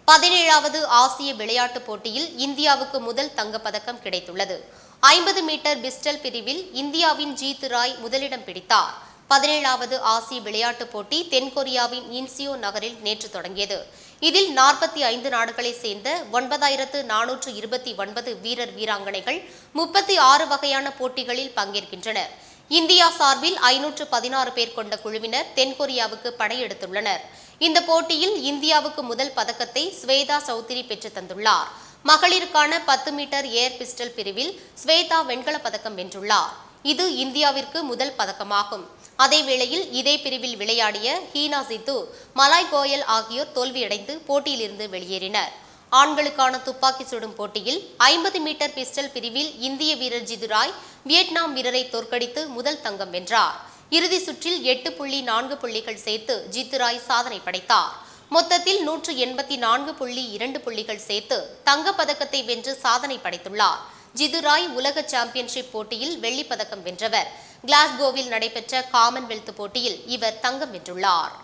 பதினேழாவது ஆசிய விளையாட்டுப் போட்டியில் இந்தியாவுக்கு முதல் தங்கப்பதக்கம் கிடைத்துள்ளது ஐம்பது மீட்டர் பிஸ்டல் பிரிவில் இந்தியாவின் ஜீத் ராய் முதலிடம் பிடித்தார் பதினேழாவது ஆசிய விளையாட்டுப் போட்டி தென்கொரியாவின் இன்சியோ நகரில் நேற்று தொடங்கியது இதில் நாற்பத்தி ஐந்து நாடுகளைச் சேர்ந்த ஒன்பதாயிரத்து நானூற்று இருபத்தி ஒன்பது வீரர் வீராங்கனைகள் முப்பத்தி ஆறு வகையான போட்டிகளில் பங்கேற்கின்றனர் இந்தியா சார்பில் ஐநூற்று பதினாறு பேர் கொண்ட குழுவினர் தென்கொரியாவுக்கு படையெடுத்துள்ளனர் இந்த போட்டியில் இந்தியாவுக்கு முதல் பதக்கத்தை ஸ்வேதா சௌத்ரி பெற்றுத் தந்துள்ளார் மகளிருக்கான பத்து மீட்டர் ஏர் பிஸ்டல் பிரிவில் ஸ்வேதா வெண்கலப் பதக்கம் வென்றுள்ளார் இது இந்தியாவிற்கு முதல் பதக்கமாகும் அதேவேளையில் இதே பிரிவில் விளையாடிய ஹீனா சித்து மலாய் கோயல் ஆகியோர் தோல்வியடைந்து போட்டியிலிருந்து வெளியேறினர் ஆண்களுக்கான துப்பாக்கி சுடும் போட்டியில் ஐம்பது மீட்டர் பிஸ்டல் பிரிவில் இந்திய வீரர் ஜிதுராய் வியட்நாம் வீரரை தோற்கடித்து முதல் தங்கம் வென்றார் இறுதி சுற்றில் எட்டு புள்ளி நான்கு புள்ளிகள் சேர்த்து ஜித்துராய் சாதனை படைத்தார் மொத்தத்தில் நூற்று எண்பத்தி நான்கு புள்ளி இரண்டு புள்ளிகள் சேர்த்து தங்கப் பதக்கத்தை வென்று சாதனை படைத்துள்ளார் ஜிதுராய் உலக சாம்பியன்ஷிப் போட்டியில் வெள்ளிப் பதக்கம் வென்றவர் கிளாஸ்கோவில் நடைபெற்ற காமன்வெல்த் போட்டியில் இவர் தங்கம் வென்றுள்ளார்